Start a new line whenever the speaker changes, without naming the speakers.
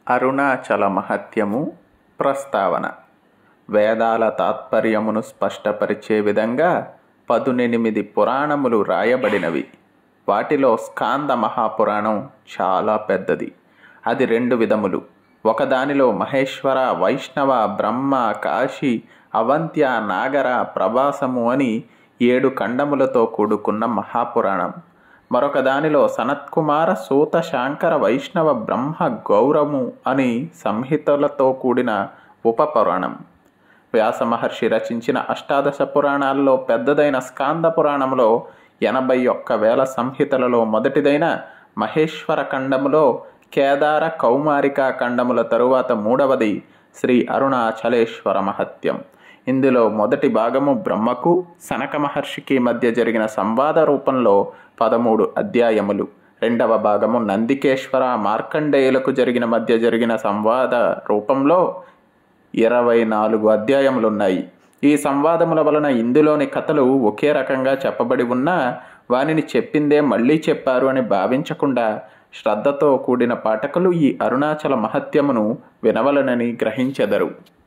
అరుణాచల మహత్యము ప్రస్తావన వేదాల తాత్పర్యమును స్పష్టపరిచే విధంగా పదునెనిమిది పురాణములు రాయబడినవి వాటిలో స్కాంద మహాపురాణం చాలా పెద్దది అది రెండు విధములు ఒకదానిలో మహేశ్వర వైష్ణవ బ్రహ్మ కాశీ అవంత్య నాగర ప్రభాసము అని ఏడు ఖండములతో కూడుకున్న మహాపురాణం మరొక దానిలో సనత్కుమార సూత శాంకర వైష్ణవ బ్రహ్మ గౌరము అని సంహితలతో కూడిన ఉపపురాణం వ్యాస మహర్షి రచించిన అష్టాదశ పురాణాల్లో పెద్దదైన స్కాంద పురాణంలో ఎనభై ఒక్క వేల సంహితలలో మొదటిదైన మహేశ్వర ఖండములో కేదార కౌమారిక ఖండముల తరువాత మూడవది శ్రీ అరుణాచలేశ్వర మహత్యం ఇందులో మొదటి భాగము బ్రహ్మకు సనక మహర్షికి మధ్య జరిగిన సంవాద రూపంలో పదమూడు అధ్యాయములు రెండవ భాగము నందికేశ్వర మార్కండేయులకు జరిగిన మధ్య జరిగిన సంవాద రూపంలో ఇరవై నాలుగు అధ్యాయములున్నాయి ఈ సంవాదముల వలన ఇందులోని కథలు ఒకే రకంగా చెప్పబడి ఉన్నా వానిని చెప్పిందే మళ్ళీ చెప్పారు అని భావించకుండా శ్రద్ధతో కూడిన పాఠకులు ఈ అరుణాచల మహత్యమును వినవలనని గ్రహించెదరు